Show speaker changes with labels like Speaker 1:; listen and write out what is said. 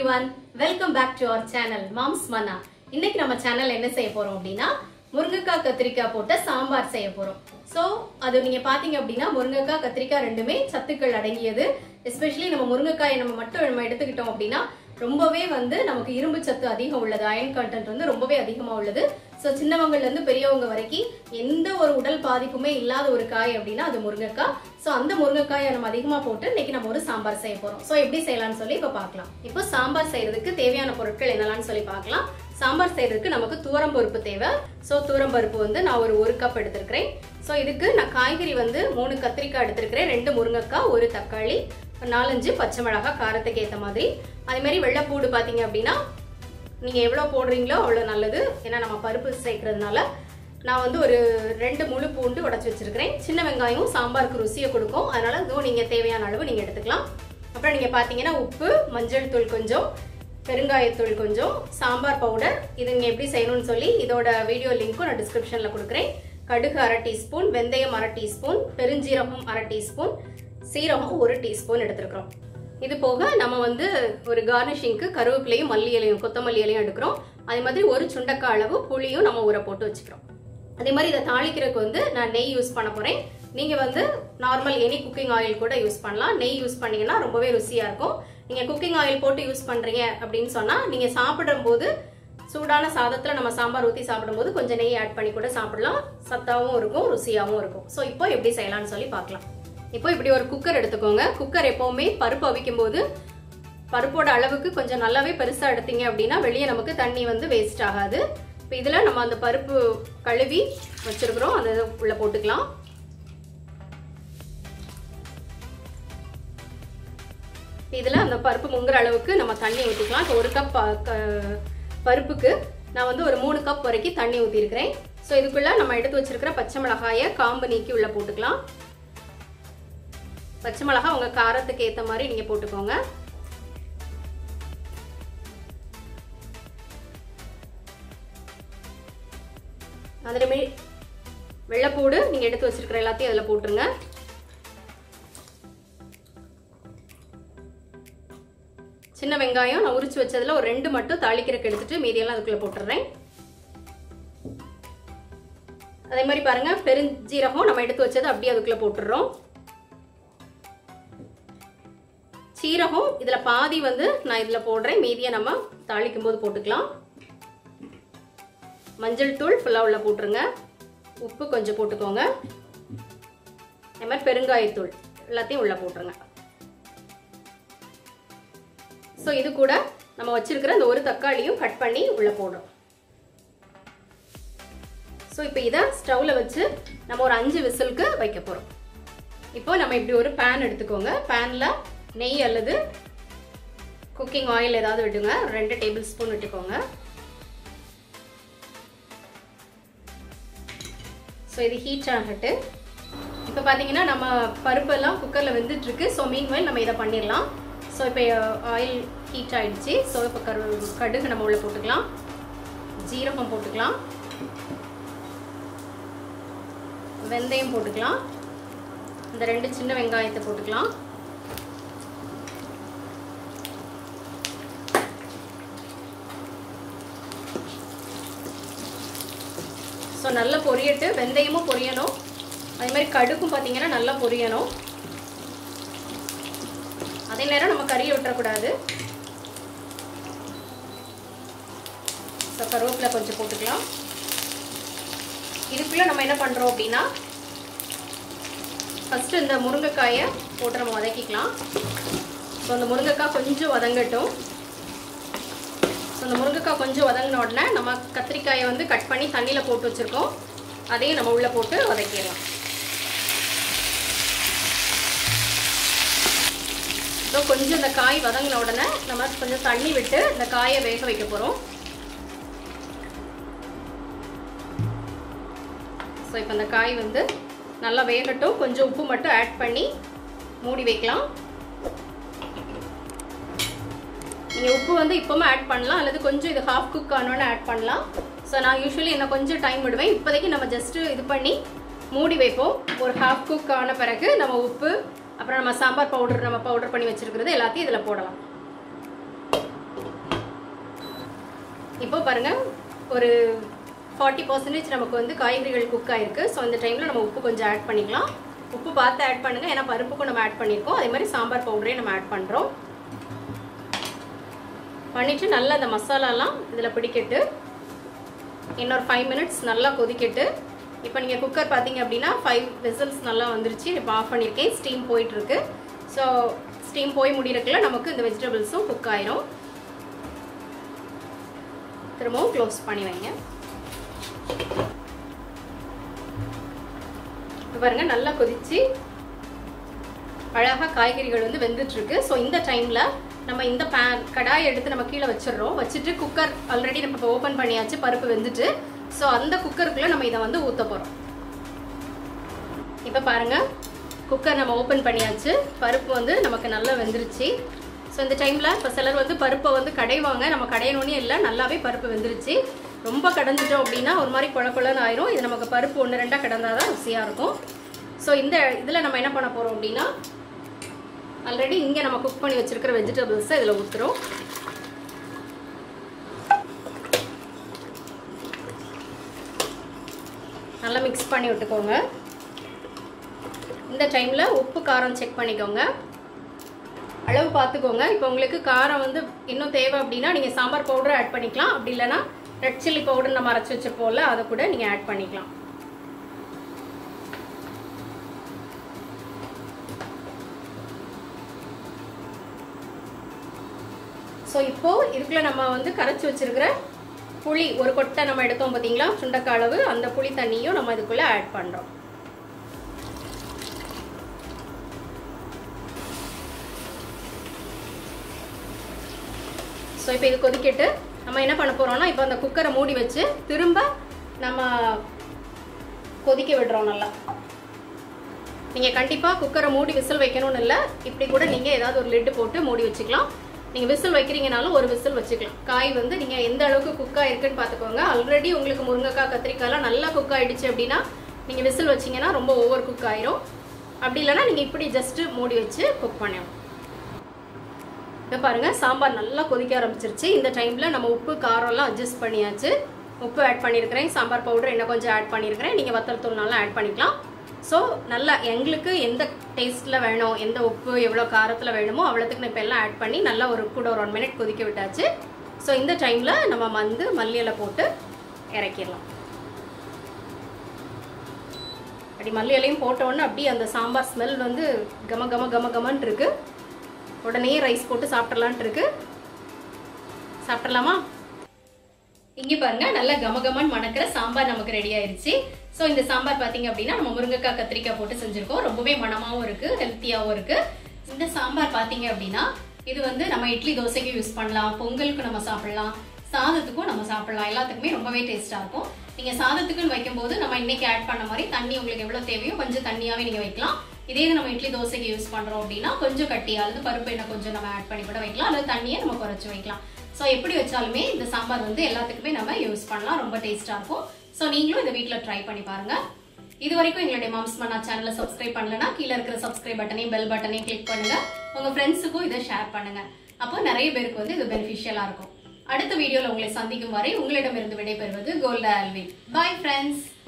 Speaker 1: everyone welcome back to our channel moms manna இன்னைக்கு நம்ம channel என்ன செய்ய போறோம் அப்படின்னா முருங்கைக்காய் கத்திரிக்காய் போட்ட சாம்பார் செய்ய போறோம் ஸோ அது நீங்க பாத்தீங்க அப்படின்னா முருங்கைக்காய் கத்திரிக்காய் ரெண்டுமே சத்துக்கள் அடங்கியது எஸ்பெஷலி நம்ம முருங்கைக்காயை நம்ம மட்டும் நம்ம எடுத்துக்கிட்டோம் அப்படின்னா ரொம்பவே வந்து நமக்கு இரும்பு சத்து அதிகம் உள்ளது அயன் கண்டென்ட் வந்து ரொம்பவே அதிகமா உள்ளது ஸோ சின்னவங்கள்ல இருந்து பெரியவங்க வரைக்கும் எந்த ஒரு உடல் பாதிப்புமே இல்லாத ஒரு காய் அப்படின்னா அது முருங்கைக்காய் ஸோ அந்த முருங்கைக்காயை நம்ம அதிகமா போட்டு இன்னைக்கு நம்ம ஒரு சாம்பார் செய்ய போறோம் ஸோ எப்படி செய்யலாம்னு சொல்லி இப்போ பார்க்கலாம் இப்போ சாம்பார் செய்யறதுக்கு தேவையான பொருட்கள் என்னெல்லாம் சொல்லி பார்க்கலாம் சாம்பார் செய்யறதுக்கு நமக்கு தூரம் பருப்பு தேவை ஸோ தூரம் பருப்பு வந்து நான் ஒரு ஒரு கப் எடுத்திருக்கிறேன் ஸோ இதுக்கு நான் காய்கறி வந்து மூணு கத்திரிக்காய் எடுத்திருக்கிறேன் ரெண்டு முருங்கைக்காய் ஒரு தக்காளி ஒரு நாலஞ்சு பச்சை மிளகாய் காரத்துக்கு ஏற்ற மாதிரி அதே மாதிரி வெள்ளைப்பூடு பார்த்தீங்க அப்படின்னா நீங்கள் எவ்வளோ போடுறீங்களோ அவ்வளோ நல்லது ஏன்னா நம்ம பருப்பு சேர்க்கறதுனால நான் வந்து ஒரு ரெண்டு முழு பூண்டு உடச்சி வச்சிருக்கிறேன் சின்ன வெங்காயம் சாம்பாருக்கு ருசியை கொடுக்கும் அதனால இதுவும் நீங்கள் தேவையான அளவு நீங்கள் எடுத்துக்கலாம் அப்புறம் நீங்கள் பார்த்தீங்கன்னா உப்பு மஞ்சள் தூள் கொஞ்சம் பெருங்காயத்தூள் கொஞ்சம் சாம்பார் பவுடர் இது நீங்கள் எப்படி செய்யணும்னு சொல்லி இதோட வீடியோ லிங்க்கும் நான் டிஸ்கிரிப்ஷனில் கொடுக்குறேன் கடுகு அரை டீஸ்பூன் வெந்தயம் அரை டீஸ்பூன் பெருஞ்சீரகம் அரை டீஸ்பூன் சீரகம் ஒரு டீஸ்பூன் எடுத்துருக்குறோம் இது போக நம்ம வந்து ஒரு கார்னிஷிங்க்கு கருவேப்பிலையும் மல்லி இலையும் கொத்தமல்லி இலையும் எடுக்கிறோம் அதே மாதிரி ஒரு சுண்டக்காய் அளவு புளியும் நம்ம ஊற போட்டு வச்சுக்கிறோம் அதே மாதிரி இதை தாளிக்கிறதுக்கு வந்து நான் நெய் யூஸ் பண்ண போறேன் நீங்க வந்து நார்மல் எனி குக்கிங் ஆயில் கூட யூஸ் பண்ணலாம் நெய் யூஸ் பண்ணீங்கன்னா ரொம்பவே ருசியா இருக்கும் நீங்க குக்கிங் ஆயில் போட்டு யூஸ் பண்றீங்க அப்படின்னு சொன்னா நீங்க சாப்பிடும் போது சூடான சாதத்துல நம்ம சாம்பார் ஊற்றி சாப்பிடும்போது கொஞ்சம் நெய் ஆட் பண்ணி கூட சாப்பிடலாம் சத்தாவும் இருக்கும் ருசியாகவும் இருக்கும் ஸோ இப்போ எப்படி செய்யலாம்னு சொல்லி பார்க்கலாம் இப்போ இப்படி ஒரு குக்கர் எடுத்துக்கோங்க குக்கர் எப்பவுமே பருப்பு அவிக்கும் போது பருப்போட அளவுக்கு கொஞ்சம் நல்லாவே பெருசா எடுத்தீங்க அப்படின்னா வெளியே நமக்கு தண்ணி வந்து வேஸ்ட் ஆகாது இப்போ இதில் நம்ம அந்த பருப்பு கழுவி வச்சிருக்கிறோம் அதை உள்ள போட்டுக்கலாம் இதில் அந்த பருப்பு முங்குற அளவுக்கு நம்ம தண்ணி ஊற்றிக்கலாம் இப்போ ஒரு கப் பருப்புக்கு நான் வந்து ஒரு மூணு கப் வரைக்கும் தண்ணி ஊற்றிருக்கிறேன் ஸோ இதுக்குள்ளே நம்ம எடுத்து வச்சிருக்கிற பச்சை மிளகாயை காம்பு நீக்கி உள்ளே போட்டுக்கலாம் பச்சை மிளகா உங்கள் காரத்துக்கு ஏற்ற மாதிரி நீங்கள் போட்டுக்கோங்க அதுலேயுமே வெள்ளைப்பூடு நீங்கள் எடுத்து வச்சிருக்கிற எல்லாத்தையும் அதில் போட்டுருங்க சின்ன வெங்காயம் நான் உரிச்சு வச்சதுல ஒரு ரெண்டு மட்டும் தாளிக்கிறக்கு எடுத்துட்டு மீதியெல்லாம் அதுக்குள்ள போட்டுடுறேன் அதே மாதிரி பாருங்க பெருஞ்சீரகம் நம்ம எடுத்து வச்சது அப்படியே அதுக்குள்ள போட்டுடுறோம் சீரகம் இதுல பாதி வந்து நான் இதுல போடுறேன் மீதியை நம்ம தாளிக்கும் போது போட்டுக்கலாம் மஞ்சள் தூள் ஃபுல்லாக உள்ள போட்டுருங்க உப்பு கொஞ்சம் போட்டுக்கோங்க அதே மாதிரி பெருங்காயத்தூள் எல்லாத்தையும் உள்ள போட்டுருங்க ஸோ இது கூட நம்ம வச்சிருக்கிற இந்த ஒரு தக்காளியும் கட் பண்ணி உள்ள போடுறோம் ஸோ இப்போ இதை ஸ்டவ்வில் வச்சு நம்ம ஒரு அஞ்சு விசிலுக்கு வைக்க போகிறோம் இப்போ நம்ம இப்படி ஒரு பேன் எடுத்துக்கோங்க பேனில் நெய் அல்லது குக்கிங் ஆயில் ஏதாவது விடுங்க ரெண்டு டேபிள் ஸ்பூன் விட்டுக்கோங்க ஸோ இது ஹீட் ஆகட்டு இப்போ பார்த்தீங்கன்னா நம்ம பருப்பெல்லாம் குக்கரில் வெந்துட்டுருக்கு ஸோ மீன் நம்ம இதை பண்ணிடலாம் ஸோ இப்போ ஆயில் ஹீட் ஆயிடுச்சு ஸோ இப்போ கரு கடுகு நம்ம உள்ளே போட்டுக்கலாம் ஜீரகம் போட்டுக்கலாம் வெந்தயம் போட்டுக்கலாம் இந்த ரெண்டு சின்ன வெங்காயத்தை போட்டுக்கலாம் ஸோ நல்லா பொரியட்டு வெந்தயமும் பொரியணும் அதே மாதிரி கடுக்கும் பார்த்தீங்கன்னா நல்லா பொரியணும் அதே நேரம் நம்ம கறியை விட்டுறக்கூடாது ஸோ கருவேப்பிலை கொஞ்சம் போட்டுக்கலாம் இதுக்குள்ளே நம்ம என்ன பண்ணுறோம் அப்படின்னா ஃபஸ்ட்டு இந்த முருங்கைக்காயை போட்டு நம்ம வதக்கிக்கலாம் ஸோ அந்த முருங்கைக்காய் கொஞ்சம் வதங்கட்டும் ஸோ அந்த முருங்கைக்காய் கொஞ்சம் வதங்கின உடனே நம்ம கத்திரிக்காயை வந்து கட் பண்ணி தண்ணியில் போட்டு வச்சுருக்கோம் அதையும் நம்ம உள்ளே போட்டு வதக்கிடலாம் ஸோ கொஞ்சம் இந்த காய் வதங்கின உடனே நம்ம கொஞ்சம் தண்ணி விட்டு இந்த காயை வேக வைக்க போகிறோம் ஸோ இப்போ இந்த காய் வந்து நல்லா வேகட்டும் கொஞ்சம் உப்பு மட்டும் ஆட் பண்ணி மூடி வைக்கலாம் நீங்கள் உப்பு வந்து இப்போவும் ஆட் பண்ணலாம் அல்லது கொஞ்சம் இது ஹாஃப் குக் ஆனோன்னு ஆட் பண்ணலாம் ஸோ நான் யூஸ்வலி என்ன கொஞ்சம் டைம் விடுவேன் இப்போதைக்கு நம்ம ஜஸ்ட்டு இது பண்ணி மூடி வைப்போம் ஒரு ஹாஃப் குக் ஆன பிறகு நம்ம உப்பு அப்புறம் நம்ம சாம்பார் பவுடர் நம்ம பவுடர் பண்ணி வச்சிருக்கிறது எல்லாத்தையும் இதில் போடலாம் இப்போ பாருங்க ஒரு ஃபார்ட்டி பர்சன்டேஜ் நமக்கு வந்து காய்கறிகள் குக் ஆயிருக்கு ஸோ இந்த டைமில் நம்ம உப்பு கொஞ்சம் ஆட் பண்ணிக்கலாம் உப்பு பார்த்து ஆட் பண்ணுங்க ஏன்னா பருப்புக்கும் நம்ம ஆட் பண்ணியிருக்கோம் அதே மாதிரி சாம்பார் பவுடரையும் நம்ம ஆட் பண்ணுறோம் பண்ணிட்டு நல்லா அந்த மசாலாலாம் இதில் பிடிக்கட்டு இன்னொரு ஃபைவ் மினிட்ஸ் நல்லா கொதிக்கட்டு இப்போ நீங்கள் குக்கர் பார்த்தீங்க அப்படின்னா ஃபைவ் விசில்ஸ் நல்லா வந்துருச்சு இப்போ ஆஃப் பண்ணியிருக்கேன் ஸ்டீம் போயிட்டுருக்கு ஸோ ஸ்டீம் போய் முடியறதுக்குள்ள நமக்கு இந்த வெஜிடபிள்ஸும் குக் ஆயிரும் திரும்பவும் க்ளோஸ் பண்ணி வைங்க இப்போ பாருங்க நல்லா கொதிச்சு அழகாக காய்கறிகள் வந்து வெந்துட்டு இருக்கு ஸோ இந்த டைமில் நம்ம இந்த பேன் கடாயை எடுத்து நம்ம கீழே வச்சிடுறோம் வச்சுட்டு குக்கர் ஆல்ரெடி நம்ம இப்போ ஓப்பன் பண்ணியாச்சு பருப்பு வெந்துட்டு ஸோ அந்த குக்கருக்குள்ளே நம்ம இதை வந்து ஊற்ற போகிறோம் இப்போ பாருங்க குக்கர் நம்ம ஓப்பன் பண்ணியாச்சு பருப்பு வந்து நமக்கு நல்லா வெந்துருச்சு ஸோ இந்த டைமில் இப்போ சிலர் வந்து பருப்பை வந்து கடைவாங்க நம்ம கடையணுன்னே இல்லை நல்லாவே பருப்பு வெந்துருச்சு ரொம்ப கடைஞ்சிட்டோம் அப்படின்னா ஒரு மாதிரி குழ குழன்னு ஆயிரும் இது நமக்கு பருப்பு ஒன்று ரெண்டாக கிடந்தால் தான் ருசியாக இருக்கும் ஸோ இந்த இதில் நம்ம என்ன பண்ண போகிறோம் அப்படின்னா ஆல்ரெடி இங்கே நம்ம குக் பண்ணி வச்சிருக்கிற வெஜிடபிள்ஸை இதில் ஊற்றுறோம் நல்லா மிக்ஸ் பண்ணி விட்டுக்கோங்க இந்த டைமில் உப்பு காரம் செக் பண்ணிக்கோங்க அளவு பார்த்துக்கோங்க இப்போ உங்களுக்கு காரம் வந்து இன்னும் தேவை அப்படின்னா நீங்கள் சாம்பார் பவுடர் ஆட் பண்ணிக்கலாம் அப்படி இல்லைன்னா ரெட் சில்லி பவுடர் நம்ம அரைச்சி வச்சிருப்போம்ல அதை கூட நீங்கள் ஆட் பண்ணிக்கலாம் ஸோ இப்போ இதுக்குள்ள நம்ம வந்து கரைச்சி வச்சிருக்கிற புளி ஒரு கொட்டை நம்ம எடுத்தோம் பார்த்தீங்களா சுண்டக்காய் அளவு அந்த புளி தண்ணியும் நம்ம இதுக்குள்ள ஆட் பண்ணுறோம் ஸோ இப்போ இது கொதிக்கிட்டு நம்ம என்ன பண்ண போறோம்னா இப்போ அந்த குக்கரை மூடி வச்சு திரும்ப நம்ம கொதிக்க விடுறோம் நல்லா நீங்கள் கண்டிப்பாக குக்கரை மூடி விசில் வைக்கணும்னு இல்லை இப்படி கூட நீங்கள் ஏதாவது ஒரு லிட்டு போட்டு மூடி வச்சுக்கலாம் நீங்கள் விசில் வைக்கிறீங்கனாலும் ஒரு விசில் வச்சுக்கலாம் காய் வந்து நீங்கள் எந்த அளவுக்கு குக் ஆயிருக்குன்னு பார்த்துக்கோங்க ஆல்ரெடி உங்களுக்கு முருங்கைக்காய் கத்திரிக்காய்லாம் நல்லா குக் ஆயிடுச்சு அப்படின்னா நீங்கள் விசில் வச்சீங்கன்னா ரொம்ப ஓவர் குக் ஆயிரும் அப்படி இல்லைன்னா நீங்கள் இப்படி ஜஸ்ட்டு மூடி வச்சு குக் பண்ணணும் இப்போ பாருங்க சாம்பார் நல்லா கொதிக்க ஆரம்பிச்சிருச்சு இந்த டைமில் நம்ம உப்பு காரம்லாம் அட்ஜஸ்ட் பண்ணியாச்சு உப்பு ஆட் பண்ணியிருக்கிறேன் சாம்பார் பவுடர் இன்னும் கொஞ்சம் ஆட் பண்ணியிருக்கிறேன் நீங்கள் வத்தல் தூள்னாலும் ஆட் பண்ணிக்கலாம் ஸோ நல்லா எங்களுக்கு எந்த டேஸ்ட்டில் வேணும் எந்த உப்பு எவ்வளோ காரத்தில் வேணுமோ அவ்வளோத்துக்கு இப்போ எல்லாம் ஆட் பண்ணி நல்லா ஒரு கூட ஒரு ஒன் மினிட் கொதிக்க விட்டாச்சு ஸோ இந்த டைமில் நம்ம வந்து மல்லி இலை போட்டு இறக்கிடலாம் அப்படி மல்லி இலையும் போட்ட உடனே அப்படியே அந்த சாம்பார் ஸ்மெல் வந்து கம கம கம கமன்னு இருக்கு உடனே ரைஸ் போட்டு சாப்பிட்றலான்ட்டு இருக்கு சாப்பிட்றலாமா இங்க பாருங்க நல்லா கமகமன் மணக்கிற சாம்பார் நமக்கு ரெடி ஆயிருச்சு ஸோ இந்த சாம்பார் பாத்தீங்க அப்படின்னா நம்ம முருங்கைக்காய் கத்திரிக்காய் போட்டு செஞ்சிருக்கோம் ரொம்பவே மணமாவும் இருக்கு ஹெல்த்தியாவும் இருக்கு இந்த சாம்பார் பாத்தீங்க அப்படின்னா இது வந்து நம்ம இட்லி தோசைக்கு யூஸ் பண்ணலாம் பொங்கலுக்கு நம்ம சாப்பிடலாம் சாதத்துக்கும் நம்ம சாப்பிடலாம் எல்லாத்துக்குமே ரொம்பவே டேஸ்டா இருக்கும் நீங்க சாதத்துக்குன்னு வைக்கும்போது நம்ம இன்னைக்கு ஆட் பண்ண மாதிரி தண்ணி உங்களுக்கு எவ்வளவு தேவையோ கொஞ்சம் தண்ணியாவே நீங்க வைக்கலாம் இதே இது நம்ம இட்லி தோசைக்கு யூஸ் பண்றோம் அப்படின்னா கொஞ்சம் கட்டி அல்லது பருப்பு எண்ணெய் கொஞ்சம் நம்ம ஆட் பண்ணி கூட வைக்கலாம் அல்லது தண்ணியை நம்ம குறைச்சு வைக்கலாம் ஸோ எப்படி வச்சாலுமே இந்த சாம்பார் வந்து எல்லாத்துக்குமே நம்ம யூஸ் பண்ணலாம் ரொம்ப டேஸ்டா இருக்கும் ஸோ நீங்களும் இந்த வீட்டில் ட்ரை பண்ணி பாருங்க இது வரைக்கும் எங்களுடைய மாம்ஸ் மன்னா சேனலை சப்ஸ்கிரைப் பண்ணலனா கீழே இருக்கிற சப்ஸ்கிரைப் பட்டனையும் பெல் பட்டனையும் கிளிக் பண்ணுங்க உங்க ஃப்ரெண்ட்ஸுக்கும் இதை ஷேர் பண்ணுங்க அப்போ நிறைய பேருக்கு வந்து இது பெனிஃபிஷியலா இருக்கும் அடுத்த வீடியோல உங்களை சந்திக்கும் வரை உங்களிடமிருந்து விடைபெறுவது கோல்டா அல்வி பாய் ஃப்ரெண்ட்ஸ்